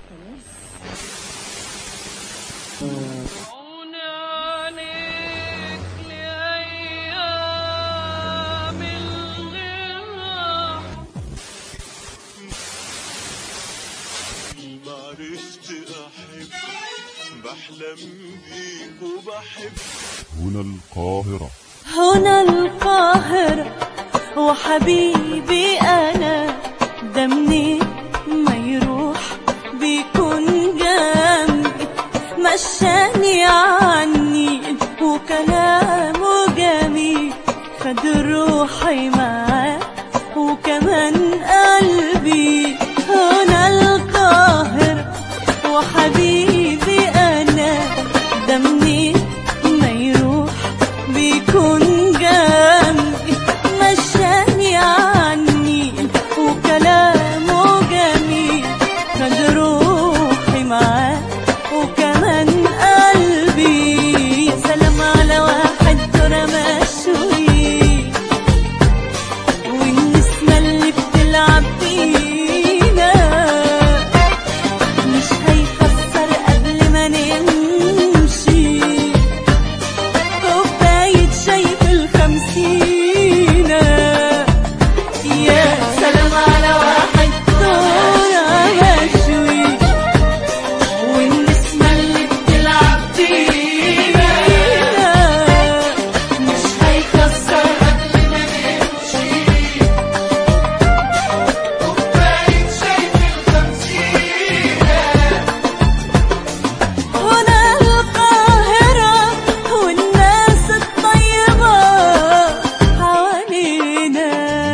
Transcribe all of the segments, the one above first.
عون عليك لأيام الغرام ما عرفت أحب بحلم بيك وبحب هنا القاهرة هنا القاهرة وحبيبي أنا ده منين ما يروح بيكون جنبي مشاني عني وكلامه جميل خد روحي معاه وكمان قلبي هنا القاهرة وحبيبي أنا ده منين ما يروح بيكون جنبي مشاني عني وكلامه جميل خد روحي معاه وكمان قلبي يا سلام على واحد ترى مشوي والنسمة اللي بتلعب بينا مش هيخسر قبل ما نمشي كوباية شاي في الخمسينة يا سلام على واحد دورة مشوي والنسمة اللي بتلعب بينا مش هيكسر قبل ما نمشي كوباية شاي في الخمسينة هنا القاهرة والناس الطيبة حوالينا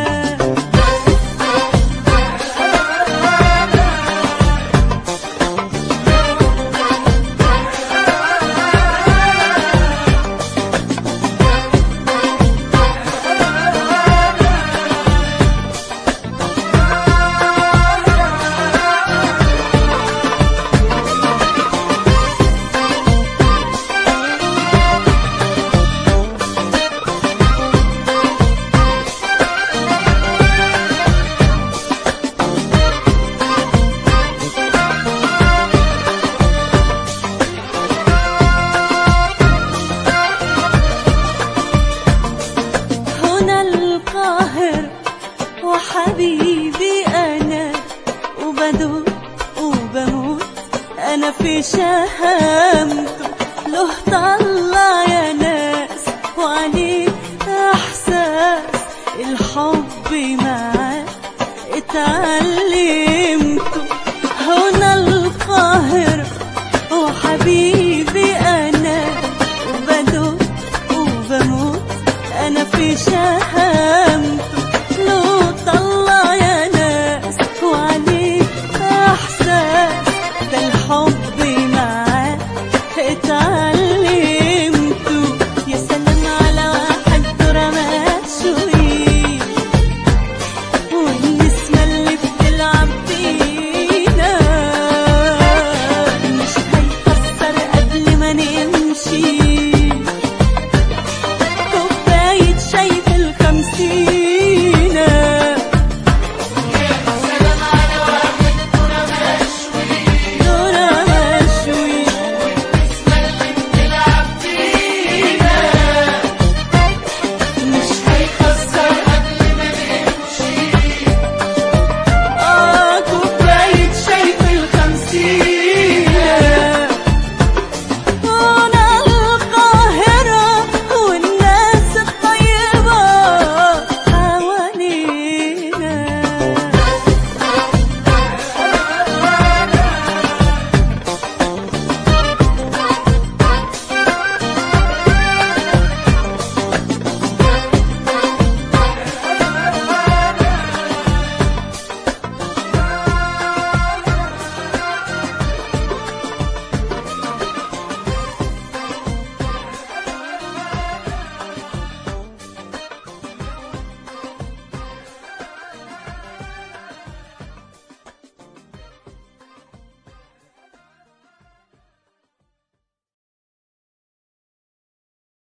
هنا القاهرة وحبيبي أنا وبدوق وبموت أنا في شهامته له طلع يا ناس وعليه إحساس الحب معاه اتعلم